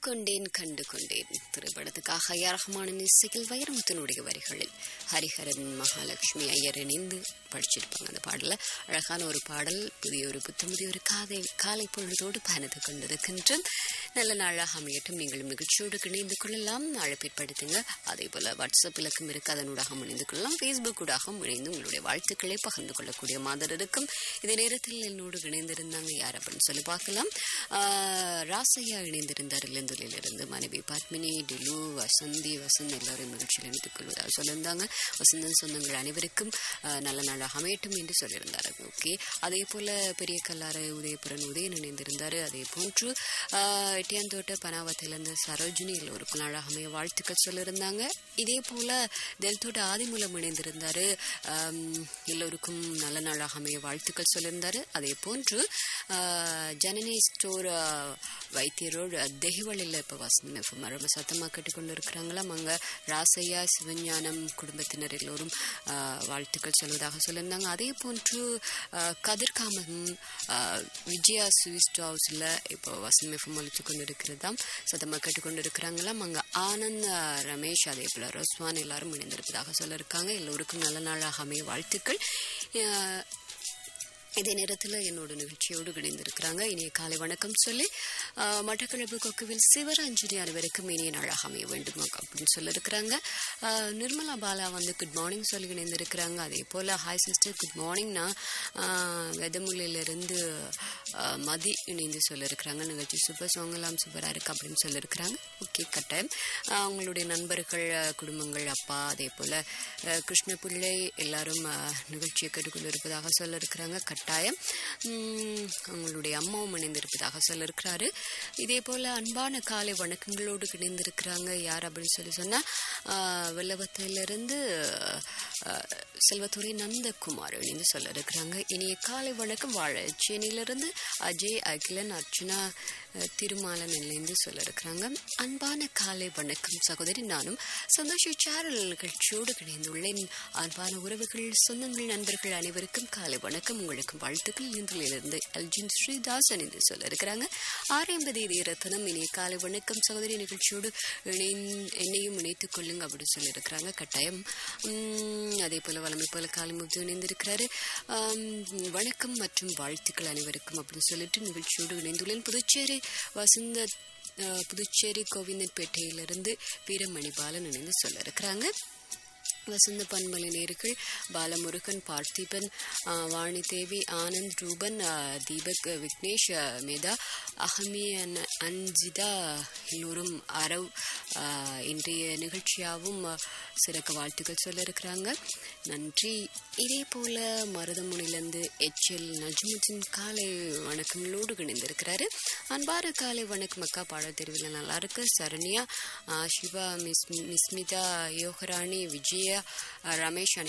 கொண்டேன் கண்டு கொண்டேன் திரைப்படத்துக்காக ஐயா ரஹ்மானின் இசையில் வைரமுத்தினுடைய வரிகளில் ஹரிஹரன் மகாலட்சுமி ஐயர் இணைந்து படிச்சிருப்பாங்க அந்த பாடல அழகான ஒரு பாடல் புதிய ஒரு புத்தமுதிய ஒரு காதை காலை பொழுதோடு பயணித்து கொண்டிருக்கின்றோம் நல்ல நாளாக அமையட்டும் நீங்கள் நிகழ்ச்சியோடு இணைந்து கொள்ளலாம் அழைப்பிற்படுத்துங்க அதே போல வாட்ஸ்அப் இலக்கம் இருக்கு அதனூடாக இணைந்து கொள்ளலாம் ஃபேஸ்புக் ஊடாக இணைந்து உங்களுடைய வாழ்த்துக்களை பகிர்ந்து கொள்ளக்கூடிய மாதிரி இருக்கும் இதே நேரத்தில் என்னோடு இணைந்திருந்தாங்க யார் அப்படின்னு சொல்லி பார்க்கலாம் ஆஹ், ராசையா இணைந்திருந்தார் இருந்து மனைவி பத்மினி டிலு வசந்தி வசந்த் எல்லாரும் நிகழ்ச்சியில் இணைத்துக் கொள்வதாக சொல்லியிருந்தாங்க வசந்தன் சொந்தங்கள் அனைவருக்கும் ஆஹ், நல்ல நாளாக அமையட்டும் என்று சொல்லியிருந்தார் ஓகே அதே போல பெரிய கல்லாறு உதயபுரன் உதயன் இணைந்திருந்தார் அதே போன்று ஆஹ், எட்டியாந்தோட்ட பனாவத்திலிருந்து சரோஜினி எல்லோருக்கும் நாளாக அமைய வாழ்த்துக்கள் சொல்லியிருந்தாங்க இதே போல தெல்தோட்ட ஆதிமூலம் இணைந்திருந்தாரு ஆம், எல்லோருக்கும் நல்ல நாளாக அமைய வாழ்த்துக்கள் சொல்லியிருந்தாரு அதே போன்று ஆஹ், ஜனனி ஸ்டோர் வைத்தியரோடு தெஹிவளில் இப்போ வசந்தம் எஃப்எம் ரொம்ப சத்தமாக கேட்டுக்கொண்டு இருக்கிறாங்களாம் அங்கே ராசையா சிவஞானம் குடும்பத்தினர் எல்லோரும் ஆஹ், வாழ்த்துக்கள் சொல்வதாக சொல்லியிருந்தாங்க அதே போன்று ஆஹ், கதிர்காமம் ஆஹ், விஜயா ஸ்வீஸ்ட் ஹவுஸில் இப்போ வசந்தம் எஃப்எம் ஒழித்து கொண்டு இருக்கிறதாம் சத்தமாக கேட்டுக்கொண்டு இருக்கிறாங்களாம் அங்கே ஆனந்த் ஆஹ், ரமேஷ் அதே போல் ரோஸ்வான் எல்லாரும் இணைந்திருப்பதாக சொல்லியிருக்காங்க எல்லோருக்கும் நல்ல நாளாக அமைய வாழ்த்துக்கள் ஆஹ், இதே நேரத்தில் என்னோட நிகழ்ச்சியோடு இணைந்திருக்கிறாங்க இனிய காலை வணக்கம் சொல்லி ஆஹ், மட்டக்களப்பு கொக்குவில் சிவரஞ்சனி அனைவருக்கும் இனிய நாளாக அமைய வேண்டும் அப்படின்னு சொல்லியிருக்கிறாங்க ஆஹ், நிர்மலா பாலா வந்து குட் மார்னிங் சொல்லி இணைந்திருக்கிறாங்க அதே போல் ஹாய் சிஸ்டர் குட் மார்னிங்னா வெதமுலையிலிருந்து ஆஹ், மதி இணைந்து சொல்லியிருக்கிறாங்க நிகழ்ச்சி சூப்பர் சாங் எல்லாம் சூப்பராக இருக்கு அப்படின்னு சொல்லியிருக்கிறாங்க ஓகே கட்டாயம் ஆஹ், அவங்களுடைய நண்பர்கள் ஆஹ், குடும்பங்கள் அப்பா அதே போல் கிருஷ்ணபிள்ளை எல்லாரும் ஆஹ், நிகழ்ச்சியை கேட்டுக்கொண்டு இருப்பதாக சொல்லியிருக்கிறாங்க கட்டாயம் உம், அவங்களுடைய அம்மாவும் இணைந்திருப்பதாக சொல்லியிருக்கிறாரு இதே போல் அன்பான காலை வணக்கங்களோடு இணைந்திருக்கிறாங்க யார் அப்படின்னு சொல்லி சொன்னால் வெள்ளவத்திலிருந்து ஆஹ், செல்வத்துறை நந்தகுமார் இணைந்து சொல்லியிருக்கிறாங்க இனிய காலை வணக்கம் வாழ சென்னையிலிருந்து அஜய் அகிலன் அர்ச்சனா அஹ், திருமாலன் இணைந்து சொல்லியிருக்கிறாங்க அன்பான காலை வணக்கம் சகோதரி நானும் சந்தோஷ சேரல் நிகழ்ச்சியோடு இணைந்துள்ளேன் அன்பான உறவுகள் சொந்தங்கள் நண்பர்கள் அனைவருக்கும் காலை வணக்கம் உங்களுக்கு வாழ்த்துக்கள் இந்திலிருந்து அல்ஜின் ஸ்ரீதாசன் என்று சொல்லியிருக்கிறாங்க ஆரம்பதி ரத்தனம் இனிய காலை வணக்கம் சகோதரி நிகழ்ச்சியோடு இணை என்னையும் இணைத்துக் கொள்ளுங்க அப்படின்னு சொல்லியிருக்கிறாங்க கட்டாயம் உம், அதே போல வளமை போல காலிமுத்து இணைந்திருக்கிறாரு ஆம், வணக்கம் மற்றும் வாழ்த்துக்கள் அனைவருக்கும் அப்படின்னு சொல்லிட்டு நிகழ்ச்சியோடு இணைந்துள்ளேன் புதுச்சேரி வசந்த அஹ், புதுச்சேரி கோவிந்தன்பேட்டையிலிருந்து வீரமணி பாலன் இணைந்து சொல்ல இருக்கிறாங்க வசந்த பன்மலை நேர்கள் பாலமுருகன் பார்த்திபன் ஆஹ், வாணி தேவி ஆனந்த் ரூபன் ஆஹ், தீபக் விக்னேஷ் ஆஹ், மேதா அஹமி அன்- அன்ஜிதா எல்லோரும் அரவ் ஆஹ், இன்றைய நிகழ்ச்சியாகவும் ஆஹ், சிறக்க வாழ்த்துக்கள் சொல்ல இருக்கிறாங்க நன்றி இதே போல மருதமுனிலிருந்து எச்எல் நஜ்முத்தின் காலை வணக்கங்களோடு இணைந்திருக்கிறாரு அன்பார காலை வணக்கம் அக்கா பாடல் தெரிவில் நல்லா இருக்கு சரண்யா ஆஹ், சிவா மிஸ் மிஸ்மிதா யோகராணி விஜயா ஆஹ், ரமேஷ்